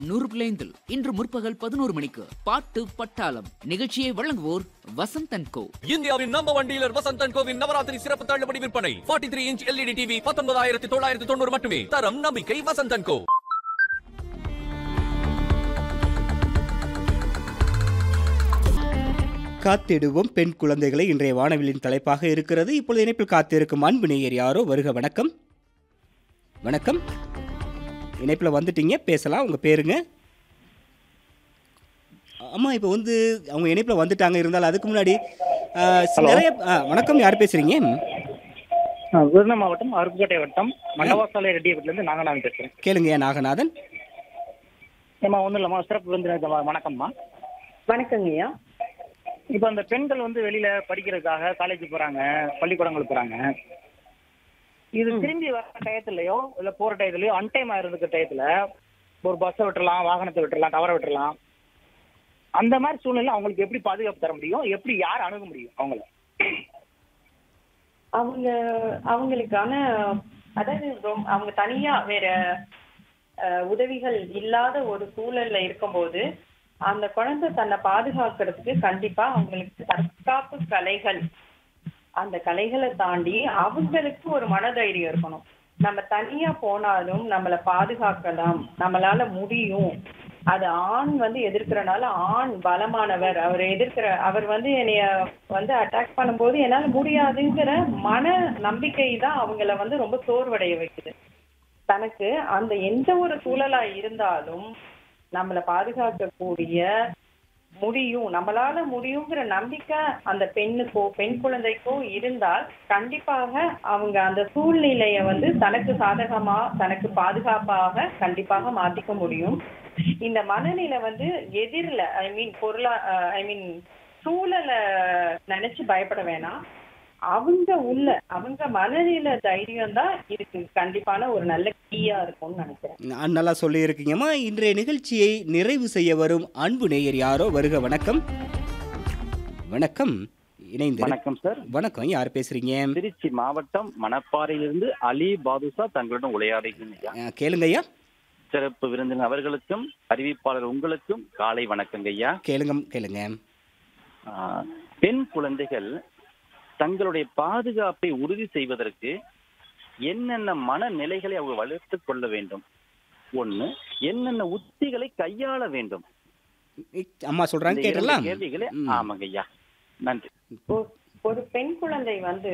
நூறு பிள்ளைந்தில் இன்று முற்பகல் பதினோரு மணிக்கு பாட்டு பட்டாளம் நிகழ்ச்சியை வழங்குவோர் வசந்தன் கோ இந்தியாவின் நம்பர் ஒன் டீலர் வசந்தன் கோவின் நவராத்திரி சிறப்பு தள்ளுபடி விற்பனை 43 த்ரீ இன்ச் எல்இடி டிவி பத்தொன்பதாயிரத்தி தொள்ளாயிரத்தி தொண்ணூறு மட்டுமே தரம் நம்பிக்கை வசந்தன் கோ காத்திடுவோம் பெண் குழந்தைகளை இன்றைய வானவிலின் தலைப்பாக இருக்கிறது இப்பொழுது இணைப்பில் காத்திருக்கும் அன்பு நேயர் யாரோ வருக வணக்கம் வணக்கம் இணைப்பில் வந்துட்டீங்க பேசலாம் உங்கள் பேருங்க அம்மா இப்போ வந்து அவங்க இணைப்பில் வந்துட்டாங்க இருந்தாலும் அதுக்கு முன்னாடி ஆ, சி- நிறைய ஆ, வணக்கம் யார் பேசுகிறீங்க விருதுநகர் மாவட்டம் அருப்புக்கோட்டை வட்டம் மண்டவாசாலை ரெட்டியப்பட்டிலேருந்து நாகநாதன் பேசுகிறேன் கேளுங்க நாகநாதன் ஏம்மா ஒன்றும் இல்லைம்மா சிறப்பு விருந்தினர் வணக்கம்மா வணக்கங்கய்யா இப்போ அந்த பெண்கள் வந்து வெளியில படிக்கிறதுக்காக காலேஜ் போறாங்க பள்ளிக்கூடங்களுக்கு போறாங்க இது திரும்பி வர டயத்துலயோ இல்ல போற டயத்துலயோ அன்டைம் இருந்துக்க டயத்துல ஒரு பஸ்ஸை விட்டுறலாம் வாகனத்தை விட்டுறலாம் டவரை விட்டுறலாம் அந்த மாதிரி சூழ்நிலை அவங்களுக்கு எப்படி பாதுகாப்பு தர முடியும் எப்படி யார் அணுக முடியும் அவங்கள அவங்க அவங்களுக்கான அதாவது ரொம்- அவங்க தனியா வேற அஹ், உதவிகள் இல்லாத ஒரு சூழல்ல இருக்கும்போது அந்த குழந்தை தன்னை பாதுகாக்கிறதுக்கு கண்டிப்பா அவங்களுக்கு தற்காப்பு கலைகள் அந்த கலைகளை தாண்டி அவங்களுக்கு ஒரு மனதைரியம் இருக்கணும் நம்ம தனியா போனாலும் நம்மளை பாதுகாக்கலாம் நம்மளால முடியும் அது ஆண் வந்து எதிர்க்கிறனால ஆண் பலமானவர் அவர் எதிர்க்கிற அவர் வந்து என்னைய வந்து அட்டாக் பண்ணும்போது என்னால முடியாதுங்கிற மன நம்பிக்கை தான் அவங்கள வந்து ரொம்ப சோர்வடைய வைக்குது தனக்கு அந்த எந்த ஒரு சூழலா இருந்தாலும் நம்மளை பாதுகாக்கக்கூடிய முடியும் நம்மளால முடியுங்கிற நம்பிக்கை அந்த பெண்ணுக்கோ பெண் குழந்தைக்கோ இருந்தால் கண்டிப்பாக அவங்க அந்த சூழ்நிலைய வந்து தனக்கு சாதகமா தனக்கு பாதுகாப்பாக கண்டிப்பாக மாத்திக்க முடியும் இந்த மனநிலை வந்து எதிரில ஐ மீன் பொருளா ஐ மீன் சூழலை நினைச்சு பயப்பட வேணாம் அவங்க உள்ள அவங்க மனநிலை தைரியம் தான் இதுக்கு கண்டிப்பான ஒரு நல்ல கீயா இருக்கும்னு நினைக்கிறேன் நான் நல்லா சொல்லியிருக்கீங்கம்மா இன்றைய நிகழ்ச்சியை நிறைவு செய்ய வரும் அன்பு நேயர் யாரோ வருக வணக்கம் வணக்கம் இணைந்து வணக்கம் சார் வணக்கம் யார் பேசுறீங்க திருச்சி மாவட்டம் மணப்பாறையிலிருந்து அலி பாதுஷா தங்களுடன் உரையாடுகிறேன் ஆ, கேளுங்க ஐயா சிறப்பு விருந்தினர் அவர்களுக்கும் அறிவிப்பாளர் உங்களுக்கும் காலை வணக்கங்க ஐயா கேளுங்க கேளுங்க ஆ, பெண் குழந்தைகள் தங்களுடைய பாதுகாப்பை உறுதி செய்வதற்கு என்னென்ன மனநிலைகளை அவங்க வளர்த்துக் கொள்ள வேண்டும் ஒண்ணு என்னென்ன உத்திகளை கையாள வேண்டும் இக்- அம்மா சொல்றாங்க இந்த இரண்டு கேட்டலாம் கேள்விகளை ம். ஆமாங்க ஐயா நன்றி ஒ- ஒரு பெண் குழந்தை வந்து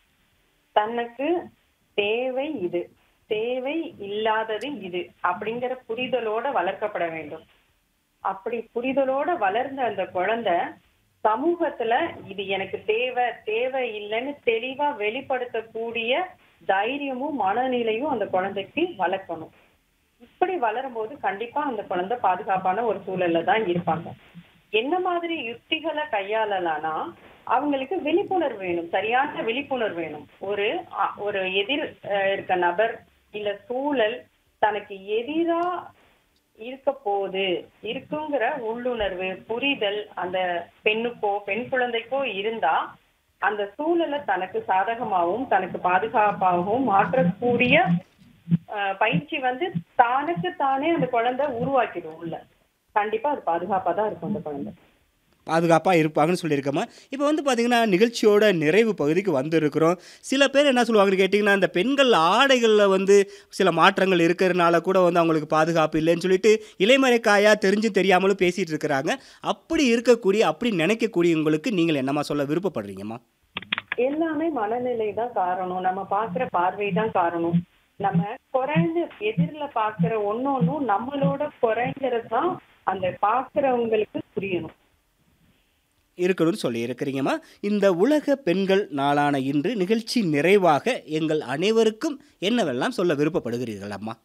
தனக்கு தேவை இது தேவை இல்லாதது இது அப்படிங்கிற புரிதலோட வளர்க்கப்பட வேண்டும் அப்படி புரிதலோட வளர்ந்த அந்த குழந்தை சமூகத்துல இது எனக்கு தேவை தேவை இல்லைன்னு தெளிவா வெளிப்படுத்தக்கூடிய தைரியமும் மனநிலையும் அந்த குழந்தைக்கு வளர்க்கணும் இப்படி வளரும்போது கண்டிப்பா அந்த குழந்தை பாதுகாப்பான ஒரு சூழல்ல தான் இருப்பாங்க என்ன மாதிரி யுக்திகளை கையாளலாம்னா அவங்களுக்கு விழிப்புணர்வு வேணும் சரியான விழிப்புணர்வு வேணும் ஒரு அ, ஒரு எதிர் அஹ், இருக்க நபர் இல்ல சூழல் தனக்கு எதிரா இருக்க போகுது இருக்குங்கிற உள்ளுணர்வு புரிதல் அந்த பெண்ணுக்கோ பெண் குழந்தைக்கோ இருந்தா அந்த சூழலை தனக்கு சாதகமாகவும் தனக்கு பாதுகாப்பாகவும் மாற்றக்கூடிய அஹ், பயிற்சி வந்து தானுக்கு தானே அந்த குழந்தை உருவாக்கிடும் உள்ள கண்டிப்பா அது பாதுகாப்பா தான் இருக்கும் அந்த குழந்தை பாதுகாப்பாக இருப்பாங்கன்னு சொல்லியிருக்கோமா இப்போ வந்து பார்த்தீங்கன்னா நிகழ்ச்சியோட நிறைவு பகுதிக்கு வந்திருக்கிறோம் சில பேர் என்ன சொல்லுவாங்கன்னு கேட்டிங்கன்னா இந்த பெண்கள் ஆடைகளில் வந்து சில மாற்றங்கள் இருக்கிறதுனால கூட வந்து அவங்களுக்கு பாதுகாப்பு இல்லைன்னு சொல்லிட்டு இலைமறைக்காயாக தெரிஞ்சும் தெரியாமலும் பேசிகிட்டு இருக்கிறாங்க அப்படி இருக்கக்கூடிய அப்படி நினைக்கக்கூடியவங்களுக்கு நீங்கள் என்னம்மா சொல்ல விருப்பப்படுறீங்கம்மா எல்லாமே மனநிலை தான் காரணம் நம்ம பாக்குற பார்வை தான் காரணம் நம்ம குறைந்து எதிரில பாக்குற ஒன்னொன்னும் நம்மளோட குறைங்கிறது தான் அந்த பாக்குறவங்களுக்கு புரியணும் இருக்கணும்னு சொல்லி இருக்கிறீங்கம்மா இந்த உலக பெண்கள் நாளான இன்று நிகழ்ச்சி நிறைவாக எங்கள் அனைவருக்கும் என்னவெல்லாம் சொல்ல விருப்பப்படுகிறீர்கள் அம்மா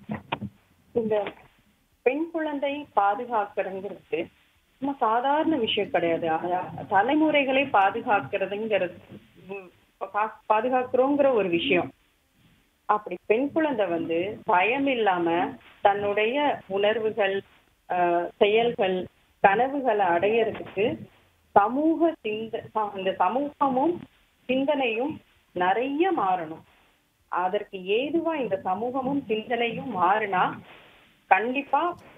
இந்த பெண் குழந்தை பாதுகாக்கிறதுங்கிறது சும்மா சாதாரண விஷயம் கிடையாது அ- தலைமுறைகளை பாதுகாக்கிறதுங்கிறது உம், பா- பாதுகாக்கிறோங்கிற ஒரு விஷயம் அப்படி பெண் குழந்தை வந்து பயம் இல்லாம தன்னுடைய உணர்வுகள் ஆஹ், செயல்கள் கனவுகளை அடையறதுக்கு சமூக சிந்த ச- இந்த சமூகமும் சிந்தனையும் நிறைய மாறணும் அதற்கு ஏதுவா இந்த சமூகமும் சிந்தனையும் மாறினா கண்டிப்பா